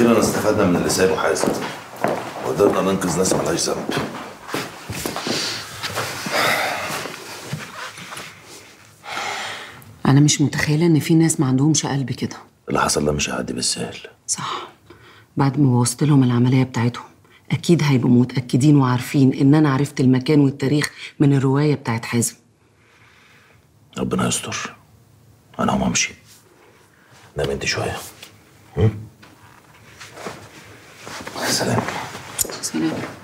اخيرا استفدنا من اللي سايبه حازم وقدرنا ننقذ ناس مالهاش ذنب انا مش متخيله ان في ناس ما عندهمش قلب كده اللي حصل ده مش هيعدي بالسهل صح بعد ما بوظت لهم العمليه بتاعتهم اكيد هيبقوا متاكدين وعارفين ان انا عرفت المكان والتاريخ من الروايه بتاعت حازم ربنا يستر انا هقوم امشي نام انت شويه هم؟ سلام سلام